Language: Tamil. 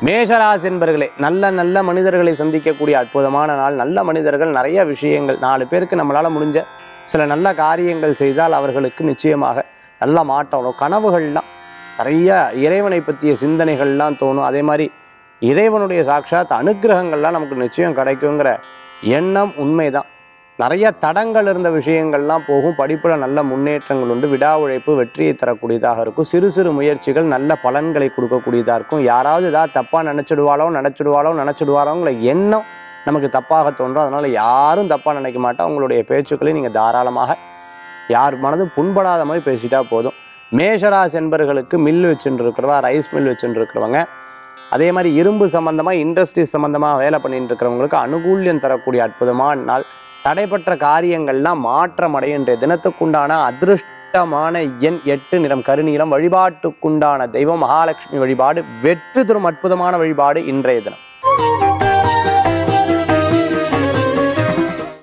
மேஷராசி என்பர்களே நல்ல நல்ல மனிதர்களை சந்திக்கக்கூடிய அற்புதமான நாள் நல்ல மனிதர்கள் நிறைய விஷயங்கள் நாலு பேருக்கு நம்மளால் முடிஞ்ச சில நல்ல காரியங்கள் செய்தால் அவர்களுக்கு நிச்சயமாக நல்ல மாற்றம் வரும் கனவுகள்லாம் நிறைய இறைவனை பற்றிய சிந்தனைகள்லாம் தோணும் அதே மாதிரி இறைவனுடைய சாட்சாத் அனுக்கிரகங்கள்லாம் நமக்கு நிச்சயம் கிடைக்குங்கிற எண்ணம் உண்மைதான் நிறைய தடங்கள் இருந்த விஷயங்கள்லாம் போகும் படிப்பில் நல்ல முன்னேற்றங்கள் உண்டு விடா உழைப்பு வெற்றியை தரக்கூடியதாக இருக்கும் சிறு சிறு முயற்சிகள் நல்ல பலன்களை கொடுக்கக்கூடியதாக இருக்கும் யாராவது ஏதாவது தப்பாக நினச்சிடுவாளோ நினச்சிடுவாளோ நினச்சிடுவாளோங்கிற எண்ணம் நமக்கு தப்பாக தோன்றும் அதனால் யாரும் தப்பாக நினைக்க மாட்டா உங்களுடைய பேச்சுக்களை நீங்கள் தாராளமாக யார் மனதும் புண்படாத மாதிரி பேசிட்டா போதும் மேஷராசி என்பர்களுக்கு மில் வச்சுட்டு இருக்கிறவா ரைஸ் மில் வச்சுட்டு இருக்கிறவங்க அதே மாதிரி இரும்பு சம்பந்தமாக இண்டஸ்ட்ரீஸ் சம்பந்தமாக வேலை பண்ணிட்டு இருக்கிறவங்களுக்கு அனுகூல்யம் தரக்கூடிய அற்புதமான நாள் தடைப்பட்ட காரியங்கள்லாம் மாற்றம் அடையும் இன்றைய தினத்துக்குண்டான அதிருஷ்டமான எண் எட்டு நிறம் கருநீலம் வழிபாட்டுக்குண்டான தெய்வம் மகாலட்சுமி வழிபாடு வெற்றி தரும் அற்புதமான வழிபாடு இன்றைய தினம்